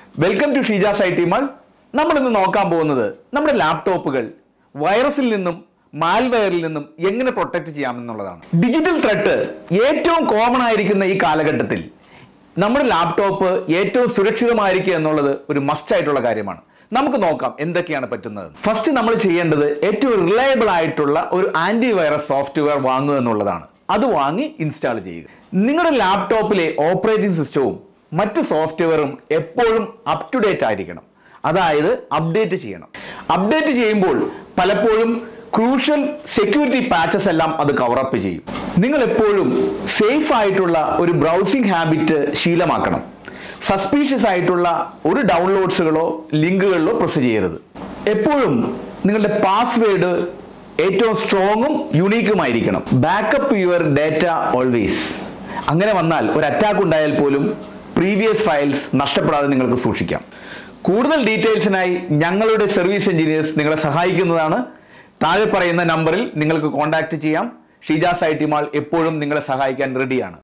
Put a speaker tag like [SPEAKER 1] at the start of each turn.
[SPEAKER 1] welcome to Sheeja's I T mall നമ്മൾ ഇന്ന് നോക്കാൻ പോകുന്നത് നമ്മുടെ ലാപ്ടോപ്പുകൾ വൈറസിൽ നിന്നും മാൽവെയറിൽ നിന്നും എങ്ങനെ പ്രൊട്ടക്ട് ചെയ്യാമെന്നുള്ളതാണ് ഡിജിറ്റൽ ത്രെട്ട് ഏറ്റവും കോമൺ ആയിരിക്കുന്ന ഈ കാലഘട്ടത്തിൽ നമ്മുടെ ലാപ്ടോപ്പ് ഏറ്റവും സുരക്ഷിതമായിരിക്കുക എന്നുള്ളത് ഒരു മസ്റ്റ് ആയിട്ടുള്ള കാര്യമാണ് നമുക്ക് നോക്കാം എന്തൊക്കെയാണ് പറ്റുന്നത് ഫസ്റ്റ് നമ്മൾ ചെയ്യേണ്ടത് ഏറ്റവും റിലയബിൾ ആയിട്ടുള്ള ഒരു ആന്റിവൈറസ് സോഫ്റ്റ്വെയർ വാങ്ങുക എന്നുള്ളതാണ് അത് വാങ്ങി ഇൻസ്റ്റാൾ ചെയ്യുക നിങ്ങളുടെ ലാപ്ടോപ്പിലെ ഓപ്പറേറ്റിംഗ് സിസ്റ്റവും മറ്റ് സോഫ്റ്റ്വെയറും എപ്പോഴും അപ് ടു ഡേറ്റ് ആയിരിക്കണം അതായത് അപ്ഡേറ്റ് ചെയ്യണം അപ്ഡേറ്റ് ചെയ്യുമ്പോൾ പലപ്പോഴും ക്രൂഷ്യൽ സെക്യൂരിറ്റി പാച്ചസ് എല്ലാം അത് കവറപ്പ് ചെയ്യും നിങ്ങൾ എപ്പോഴും സേഫ് ആയിട്ടുള്ള ഒരു ബ്രൗസിംഗ് ഹാബിറ്റ് ശീലമാക്കണം സസ്പീഷ്യസ് ആയിട്ടുള്ള ഒരു ഡൗൺലോഡ്സുകളോ ലിങ്കുകളിലോ പ്രസ് ചെയ്യരുത് എപ്പോഴും നിങ്ങളുടെ പാസ്വേഡ് ഏറ്റവും സ്ട്രോങ്ങും യുണീക്കുമായിരിക്കണം ബാക്കപ്പ് യുവർ ഡേറ്റ ഓൾവേസ് അങ്ങനെ വന്നാൽ ഒരു അറ്റാക്ക് ഉണ്ടായാൽ പോലും പ്രീവിയസ് ഫയൽസ് നഷ്ടപ്പെടാതെ നിങ്ങൾക്ക് സൂക്ഷിക്കാം കൂടുതൽ ഡീറ്റെയിൽസിനായി ഞങ്ങളുടെ സർവീസ് എഞ്ചിനീയേഴ്സ് നിങ്ങളെ സഹായിക്കുന്നതാണ് താഴെ പറയുന്ന നമ്പറിൽ നിങ്ങൾക്ക് കോൺടാക്ട് ചെയ്യാം ഷീജാസ് ഐ ടി മാൾ എപ്പോഴും നിങ്ങളെ സഹായിക്കാൻ റെഡിയാണ്